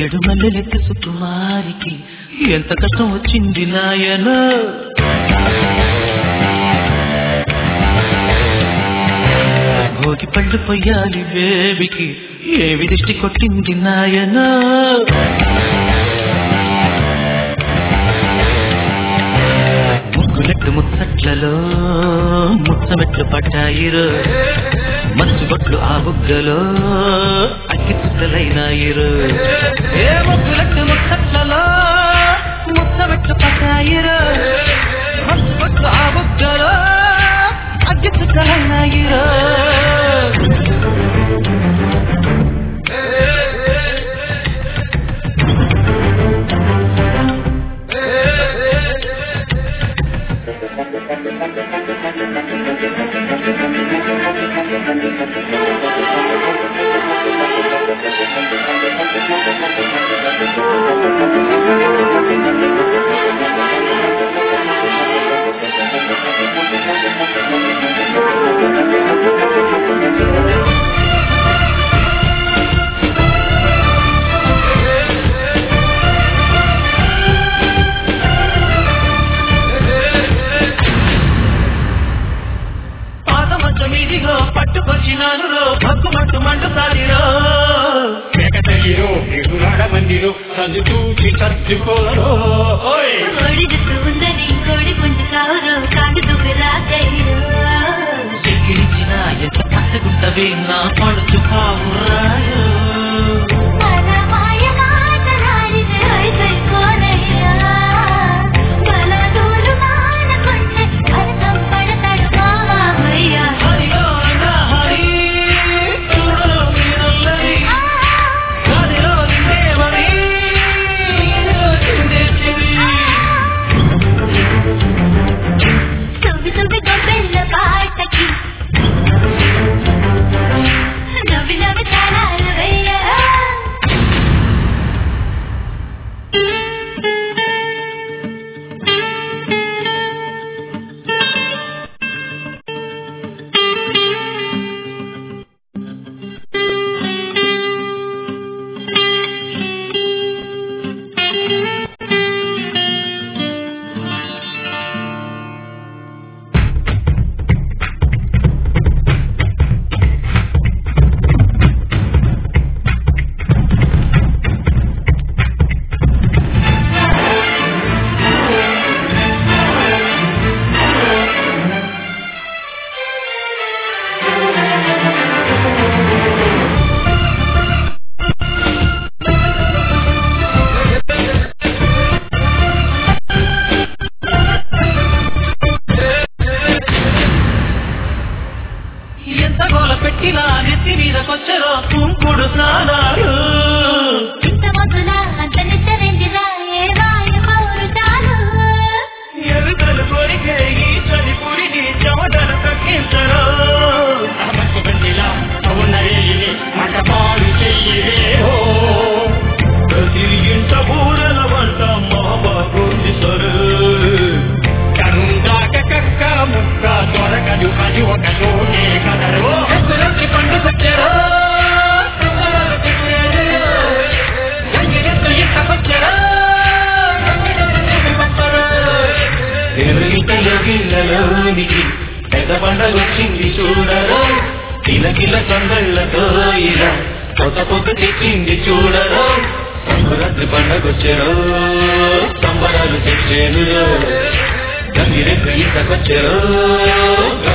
నడుమల్లెలెక్క సుకుమారికి ఎంత కష్టం వచ్చింది నాయన భోగి పళ్ళు పొయ్యాలి బేబికి ఏవి దిష్టి కొట్టింది నాయన ముగ్గులెట్టు ముచ్చట్లలో ముచ్చమెట్లు పడ్డాయిరో మంచు బొట్లు ఆ బుగ్గలో అగ్గి చుట్టలైనాయిరు ఏ ముగ్గులెట్టు ముచ్చట్లలో ముచ్చమెట్లు పడ్డాయిరో మంచు బొట్లు ఆ బుగ్గలో అగ్గి చుట్టలైనాయిరు పాత మంచం ఇదిగో పట్టుకొచ్చినాను రో భక్కు మట్టు మండుతాడిరో మేకతల్లిరో ఎగురాడ మందిరో సందు చూసి సర్దుకోరో ఓయ్ కోడి జుట్టు ఉందని కోడి పుంజు కావురు కాండు దుబ్బిరా కైరు చెక్కిరిచిన ఎంత పచ్చగుంటవే నా పడుచు కావురాయో మన మాయ మాటలాడితే అయిపోయిపోనయ్యా బలదూరు మానకుంటే అర్థం పడతాడు మామయ్య హరిలో నా హరి చూడలో మీరల్లరి గదిలో నిండేవరి నీలో చిందే చెవి సువి సువి గొప్పెళ్ళ పాటకి నవ్వి నవ్వి తాళాలు వేయరా ఎంత గోల పెట్టినా నెత్తి మీద కొచ్చరో కుంకుడు స్నానాలు ఇంత మొదల అంత నిద్రెందిరా ఏ వాయు పౌరు చాలు ఎరుకలు కొరికే ఈ చలి పురిని చెమటలు తగ్గించరు అమర్చు బండిలా అవునరేయిని మంటపాలు చెయ్యిరే ఓ ప్రతి ఇంట బూరల వంట మహాబాగుంది సరు కరుందాక కక్క ముక్క దొరకదు అది ఒక చోటే కదరు ఎత్తులెత్తి పండు కొచ్చారు గంగిరెత్తు ఇంటకొచ్చారు ఇంట యోగిళ్ళలోనికి పెద్ద పండగొచ్చింది చూడరు కిలకిల సందళ్ళతో ఇలా కొత్త పొద్దు తెచ్చింది చూడరు సంకురాత్రి పండగొచ్చారు సంబరాలు తెచ్చేను గంగిరెత్తు ఇంటకొచ్చారు